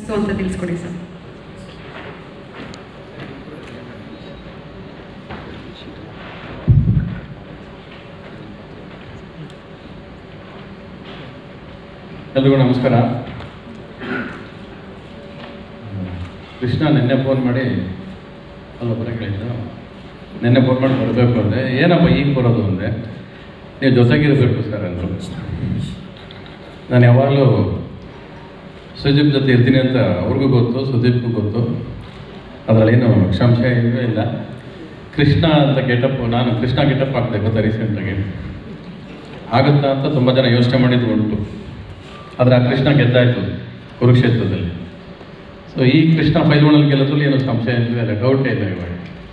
so ಅಂತ ತಿಳಿಸ್ಕೊಡಿ sir ಎಲ್ರಿಗೂ ನಮಸ್ಕಾರ ಕೃಷ್ಣ ನಿನ್ನೆ ಫೋನ್ ಮಾಡಿ ಅಲ್ಲ ಬರೋಕ್ಕೆ ಹೇಳಿದ್ರು ನಿನ್ನೆ ಫೋನ್ ಮಾಡಿ ಬರಬೇಕು ಅಂದೆ ಏನಪ್ಪ ಈಗ ಬರೋದು ಅಂದೆ ನೀವು ಜೊತೆಗಿರಬೇಕು ಸರ್ ಅಂದರು ನಾನು ಯಾವಾಗಲೂ ಸುದೀಪ್ ಜೊತೆ ಇರ್ತೀನಿ ಅಂತ ಅವ್ರಿಗೂ ಗೊತ್ತು ಸುದೀಪ್ಗೂ ಗೊತ್ತು ಅದರಲ್ಲೇನು ಸಂಶಯ ಇಲ್ಲವೇ ಇಲ್ಲ ಕೃಷ್ಣ ಅಂತ ಗೆಟಪ್ ನಾನು ಕೃಷ್ಣ ಗೆಟಪ್ ಹಾಕಿದೆ ಗೊತ್ತಾ ರೀಸೆಂಟಾಗಿ ಆಗುತ್ತಾ ಅಂತ ತುಂಬ ಜನ ಯೋಚನೆ ಮಾಡಿದ್ದು ಉಂಟು ಆದರೆ ಆ ಕೃಷ್ಣ ಗೆದ್ದಾಯಿತು ಕುರುಕ್ಷೇತ್ರದಲ್ಲಿ ಸೊ ಈ ಕೃಷ್ಣ ಫೈಲ್ಗಳಲ್ಲಿ ಗೆಲ್ಲೋದ್ರಲ್ಲಿ ಏನು ಸಂಶಯ ಇಲ್ಲವೇ ಇಲ್ಲ ಡೌಟೇ ಇಲ್ಲ ಇವಾಗ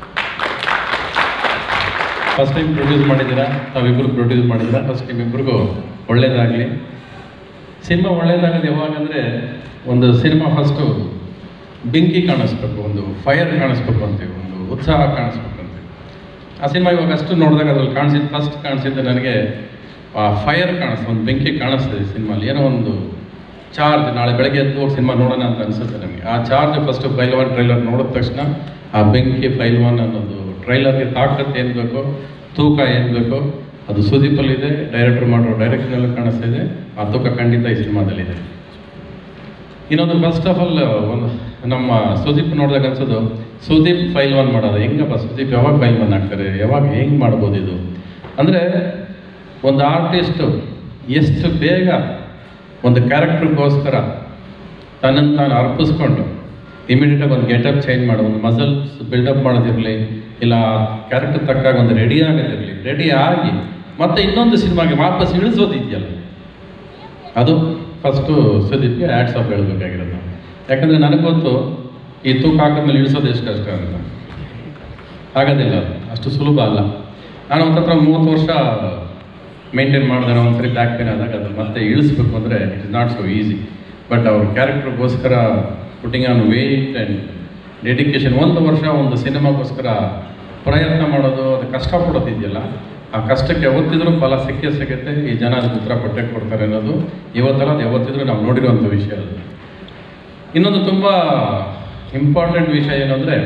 ಫಸ್ಟ್ ಟೈಮ್ ಪ್ರೊಡ್ಯೂಸ್ ಮಾಡಿದ್ದೀರಾ ತಾವಿಬ್ಬರು ಪ್ರೊಡ್ಯೂಸ್ ಮಾಡಿದ್ದೀರಾ ಫಸ್ಟ್ ಟೈಮ್ ಇಬ್ಬರಿಗೂ ಒಳ್ಳೇದಾಗಲಿ ಸಿನಿಮಾ ಒಳ್ಳೇದಾಗೋದು ಯಾವಾಗಂದರೆ ಒಂದು ಸಿನಿಮಾ ಫಸ್ಟು ಬೆಂಕಿ ಕಾಣಿಸ್ಬೇಕು ಒಂದು ಫೈರ್ ಕಾಣಿಸ್ಬೇಕು ಅಂತೀವಿ ಒಂದು ಉತ್ಸಾಹ ಕಾಣಿಸ್ಬೇಕು ಅಂತೀವಿ ಆ ಸಿನಿಮಾ ಇವಾಗ ಅಷ್ಟು ನೋಡಿದಾಗ ಅದ್ರಲ್ಲಿ ಕಾಣಿಸಿದ್ದು ಫಸ್ಟ್ ಕಾಣಿಸಿದ್ದು ನನಗೆ ಆ ಫೈರ್ ಕಾಣಿಸ್ತು ಒಂದು ಬೆಂಕಿ ಕಾಣಿಸ್ತದೆ ಸಿನಿಮಾಲಿ ಏನೋ ಒಂದು ಚಾರ್ಜ್ ನಾಳೆ ಬೆಳಗ್ಗೆ ಎದ್ದು ಹೋಗಿ ಸಿನಿಮಾ ನೋಡೋಣ ಅಂತ ಅನಿಸುತ್ತೆ ನಮಗೆ ಆ charge first file one trailer ನೋಡಿದ ತಕ್ಷಣ ಆ ಬೆಂಕಿ ಫೈಲ್ ಒನ್ ಅನ್ನೋದು ಟ್ರೈಲರ್ಗೆ ತಾಕತ್ತು ಏನು ಬೇಕೋ ತೂಕ ಏನು ಬೇಕೋ ಅದು ಸುದೀಪಲ್ಲಿದೆ ಡೈರೆಕ್ಟರ್ ಮಾಡೋ ಡೈರೆಕ್ಷನಲ್ಲೂ ಕಾಣಿಸ್ತಾ ಇದೆ ಆ ತೂಕ ಖಂಡಿತ ಈ ಸಿನಿಮಾದಲ್ಲಿದೆ ಇನ್ನೊಂದು ಫಸ್ಟ್ ಆಫ್ ಆಲ್ ಒಂದು ನಮ್ಮ ಸುದೀಪ್ ನೋಡಿದಾಗ ಅನ್ಸೋದು ಸುದೀಪ್ ಫೈಲ್ ಒನ್ ಮಾಡೋದು ಹೆಂಗಪ್ಪ ಸುದೀಪ್ ಯಾವಾಗ ಫೈಲ್ ಒನ್ ಆಗ್ತಾರೆ ಯಾವಾಗ ಹೆಂಗೆ ಮಾಡ್ಬೋದು ಇದು ಅಂದರೆ ಒಂದು ಆರ್ಟಿಸ್ಟು ಎಷ್ಟು ಬೇಗ ಒಂದು ಕ್ಯಾರೆಕ್ಟರ್ಗೋಸ್ಕರ ತನ್ನನ್ನು ತಾನು ಅರ್ಪಿಸ್ಕೊಂಡು ಇಮಿಡಿಯೇಟಾಗಿ ಒಂದು ಗೆಟಪ್ ಚೇಂಜ್ ಮಾಡೋ ಒಂದು ಮಸಲ್ಸ್ ಬಿಲ್ಡಪ್ ಮಾಡೋದಿರಲಿ ಇಲ್ಲ ಕ್ಯಾರೆಕ್ಟರ್ ತಕ್ಕಾಗ ಒಂದು ರೆಡಿ ಆಗೋದಿರಲಿ ರೆಡಿ ಆಗಿ ಮತ್ತೆ ಇನ್ನೊಂದು ಸಿನಿಮಾಗೆ ವಾಪಸ್ ಇಳಿಸೋದಿದೆಯಲ್ಲ ಅದು ಫಸ್ಟು ಸುದೀಪ್ಗೆ ಆ್ಯಡ್ಸ್ ಆಫ್ ಹೇಳ್ಬೇಕಾಗಿರೋದು ನಾವು ಯಾಕಂದರೆ ನನಗೆ ಗೊತ್ತು ಈ ತೂಕ ಹಾಕಿದ್ಮೇಲೆ ಇಳಿಸೋದು ಎಷ್ಟು ಕಷ್ಟ ಅಂತ ಆಗೋದಿಲ್ಲ ಅದು ಅಷ್ಟು ಸುಲಭ ಅಲ್ಲ ನಾನು ಒಂದು ಹತ್ರ ಮೂವತ್ತು ವರ್ಷ ಮೇಂಟೈನ್ ಮಾಡಿದ್ರೆ ಒಂದ್ಸರಿ ಬ್ಯಾಕ್ ಪೇನ್ ಆದಾಗ ಅದು ಮತ್ತೆ ಇಳಿಸ್ಬೇಕು ಅಂದರೆ it is not so easy but ಅವ್ರ ಕ್ಯಾರೆಕ್ಟರ್ಗೋಸ್ಕರ putting on weight and dedication ಒಂದು ವರ್ಷ ಒಂದು ಸಿನಿಮಾಗೋಸ್ಕರ ಪ್ರಯತ್ನ ಮಾಡೋದು ಅದು ಕಷ್ಟಪಡೋದಿದೆಯಲ್ಲ ಆ ಕಷ್ಟಕ್ಕೆ ಯಾವತ್ತಿದ್ರೂ ಫಲ ಸಿಕ್ಕೇ ಸಿಗುತ್ತೆ ಈ ಜನ ಅದಕ್ಕೆ ಉತ್ತರ ಕೊಟ್ಟೆ ಕೊಡ್ತಾರೆ ಅನ್ನೋದು ಇವತ್ತಲ್ಲ ಅದು ಯಾವತ್ತಿದ್ರೂ ನಾವು ನೋಡಿರುವಂಥ ವಿಷಯ ಅದು ಇನ್ನೊಂದು ತುಂಬ ಇಂಪಾರ್ಟೆಂಟ್ ವಿಷಯ ಏನಂದರೆ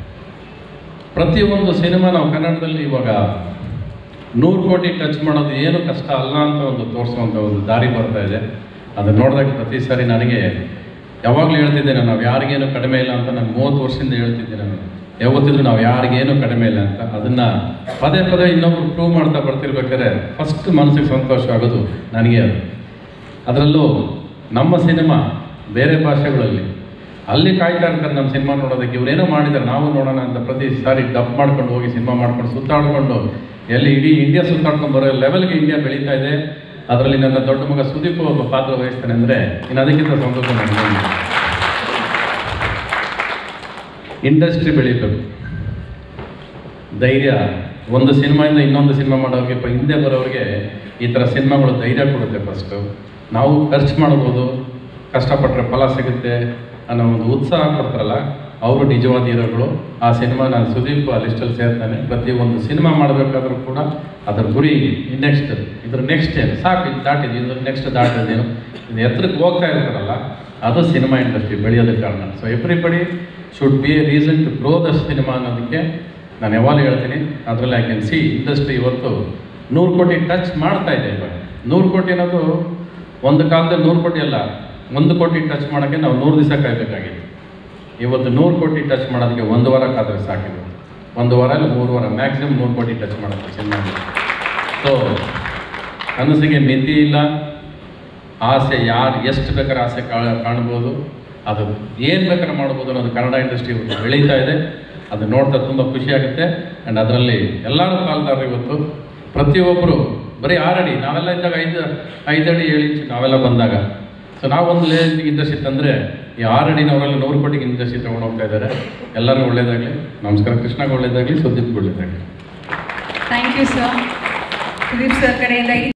ಪ್ರತಿಯೊಂದು ಸಿನಿಮಾ ನಾವು ಕನ್ನಡದಲ್ಲಿ ಇವಾಗ ನೂರು ಕೋಟಿ ಟಚ್ ಮಾಡೋದು ಏನು ಕಷ್ಟ ಅಲ್ಲ ಅಂತ ಒಂದು ತೋರಿಸುವಂಥ ಒಂದು ದಾರಿ ಬರ್ತಾ ಇದೆ ಅದು ನೋಡಿದಾಗ ಪ್ರತಿ ಸಾರಿ ನನಗೆ ಯಾವಾಗಲೂ ಹೇಳ್ತಿದ್ದೇನೆ ನಾವು ಯಾರಿಗೇನು ಕಡಿಮೆ ಇಲ್ಲ ಅಂತ ನಾನು ಮೂವತ್ತು ವರ್ಷದಿಂದ ಹೇಳ್ತಿದ್ದೆ ನಾನು ಯಾವತ್ತಿದ್ರು ನಾವು ಯಾರಿಗೇನು ಕಡಿಮೆ ಇಲ್ಲ ಅಂತ ಅದನ್ನು ಪದೇ ಪದೇ ಇನ್ನೊಬ್ರು ಪ್ರೂವ್ ಮಾಡ್ತಾ ಬರ್ತಿರ್ಬೇಕಾದ್ರೆ ಫಸ್ಟ್ ಮನಸ್ಸಿಗೆ ಸಂತೋಷ ಆಗೋದು ನನಗೆ ಅದು ಅದರಲ್ಲೂ ನಮ್ಮ ಸಿನಿಮಾ ಬೇರೆ ಭಾಷೆಗಳಲ್ಲಿ ಅಲ್ಲಿ ಕಾಯ್ತಾ ಇರ್ತಾರೆ ನಮ್ಮ ಸಿನಿಮಾ ನೋಡೋದಕ್ಕೆ ಇವರೇನೋ ಮಾಡಿದ್ದಾರೆ ನಾವು ನೋಡೋಣ ಅಂತ ಪ್ರತಿ ಸಾರಿ ಡಬ್ ಮಾಡ್ಕೊಂಡು ಹೋಗಿ ಸಿನಿಮಾ ಮಾಡ್ಕೊಂಡು ಸುತ್ತಾಡ್ಕೊಂಡು ಎಲ್ಲಿ ಇಡೀ ಇಂಡಿಯಾ ಸುತ್ತಾಡ್ಕೊಂಡು ಬರೋ ಲೆವೆಲ್ಗೆ ಇಂಡಿಯಾ ಬೆಳೀತಾ ಇದೆ ಅದರಲ್ಲಿ ನನ್ನ ದೊಡ್ಡ ಮಗ ಸುದೀಪ್ ಒಬ್ಬ ಪಾತ್ರ ವಹಿಸ್ತಾನೆ ಅಂದರೆ ಇನ್ನು ಅದಕ್ಕಿಂತ ಸಂತೋಷ ನನಗೆ ಇಂಡಸ್ಟ್ರಿ ಬೆಳೀಬೇಕು ಧೈರ್ಯ ಒಂದು ಸಿನಿಮಾಯಿಂದ ಇನ್ನೊಂದು ಸಿನಿಮಾ ಮಾಡೋರಿಗೆ ಪ- ಹಿಂದೆ ಬರೋರಿಗೆ ಈ ಥರ ಸಿನಿಮಾಗಳು ಧೈರ್ಯ ಕೊಡುತ್ತೆ ಫಸ್ಟು ನಾವು ಖರ್ಚು ಮಾಡ್ಬೋದು ಕಷ್ಟಪಟ್ಟರೆ ಫಲ ಸಿಗುತ್ತೆ ಅನ್ನೋ ಒಂದು ಉತ್ಸಾಹ ಕೊಡ್ತಾರಲ್ಲ ಅವರು ನಿಜವಾದ ಹೀರೋಗಳು ಆ ಸಿನಿಮಾ ನಾನು ಸುದೀಪ್ ಆ ಲಿಸ್ಟಲ್ಲಿ ಸೇರ್ತಾನೆ ಪ್ರತಿ ಒಂದು ಸಿನಿಮಾ ಮಾಡಬೇಕಾದ್ರೂ ಕೂಡ ಅದರ ಗುರಿ ನೆಕ್ಸ್ಟ್ ಇದ್ರ ನೆಕ್ಸ್ಟ್ ಏನು ಸಾಕು ಇದು ದಾಟಿದ್ವಿ ಇದ್ರ ನೆಕ್ಸ್ಟ್ ದಾಟಿದೇನು ಇದು ಎತ್ತರಕ್ಕೆ ಹೋಗ್ತಾ ಇರ್ತಾರಲ್ಲ ಅದು ಸಿನಿಮಾ ಇಂಡಸ್ಟ್ರಿ ಬೆಳೆಯೋದಕ್ಕೆ ಕಾರಣ so everybody should be a reason to grow the cinema ಅನ್ನೋದಕ್ಕೆ ನಾನು ಯಾವಾಗಲೂ ಹೇಳ್ತೀನಿ ಅದರಲ್ಲಿ ಐ ಕ್ಯಾನ್ ಸಿ ಇಂಡಸ್ಟ್ರಿ ಇವತ್ತು ನೂರು ಕೋಟಿ ಟಚ್ ಮಾಡ್ತಾ ಇದೆ ಇವಾಗ ನೂರು ಕೋಟಿ ಅನ್ನೋದು ಒಂದು ಕಾಲದಲ್ಲಿ ನೂರು ಕೋಟಿ ಅಲ್ಲ ಒಂದು ಕೋಟಿ ಟಚ್ ಮಾಡೋಕ್ಕೆ ನಾವು ನೂರು ದಿವಸ ಕಾಯಬೇಕಾಗಿತ್ತು ಇವತ್ತು ನೂರು ಕೋಟಿ ಟಚ್ ಮಾಡೋದಕ್ಕೆ ಒಂದು ವಾರ ಕಾದರೆ ಸಾಕಿದೆ ಒಂದು ವಾರ ಇಲ್ಲ ಮೂರು ವಾರ ಮ್ಯಾಕ್ಸಿಮಮ್ ನೂರು ಕೋಟಿ ಟಚ್ ಮಾಡುತ್ತೆ ಸಿನಿಮಾ ಸೊ ಕನಸಿಗೆ ಮಿತಿ ಇಲ್ಲ ಆಸೆ ಯಾರು ಎಷ್ಟು ಬೇಕಾದ್ರೆ ಆಸೆ ಕಾಣ ಕಾಣ್ಬೋದು ಅದು ಏನು ಬೇಕಾದ್ರೆ ಮಾಡ್ಬೋದು ಅನ್ನೋದು ಕನ್ನಡ ಇಂಡಸ್ಟ್ರಿ ಇವತ್ತು ಬೆಳೀತಾ ಇದೆ ಅದು ನೋಡ್ತಾ ತುಂಬ ಖುಷಿ ಆಗುತ್ತೆ ಆ್ಯಂಡ್ ಅದರಲ್ಲಿ ಎಲ್ಲರೂ ಪಾಲ್ದಾರರು ಇವತ್ತು ಪ್ರತಿಯೊಬ್ಬರು ಬರೀ ಆರಡಿ ನಾವೆಲ್ಲ ಇದ್ದಾಗ ಐದು ಐದು ಅಡಿ ಏಳು ಇಂಚು ನಾವೆಲ್ಲ ಬಂದಾಗ ಸೊ ನಾವು ಒಂದು ಲೇಜಿಗೆ ಇಂಡಸ್ಟ್ರಿ ತಂದರೆ ಈ ಆರಡಿನವರೆಲ್ಲ ನೂರು ಕೋಟಿಗೆ ಇಂಡಸ್ಟ್ರಿ ತೊಗೊಂಡು ಹೋಗ್ತಾ ಇದ್ದಾರೆ ಎಲ್ಲರಿಗೂ ಒಳ್ಳೇದಾಗಲಿ ನಮಸ್ಕಾರ ಕೃಷ್ಣಗೆ ಒಳ್ಳೇದಾಗಲಿ ಸುದೀಪ್ಗೆ ಒಳ್ಳೇದಾಗಲಿ thank you sir Sudeep sir ಕಡೆಯಿಂದ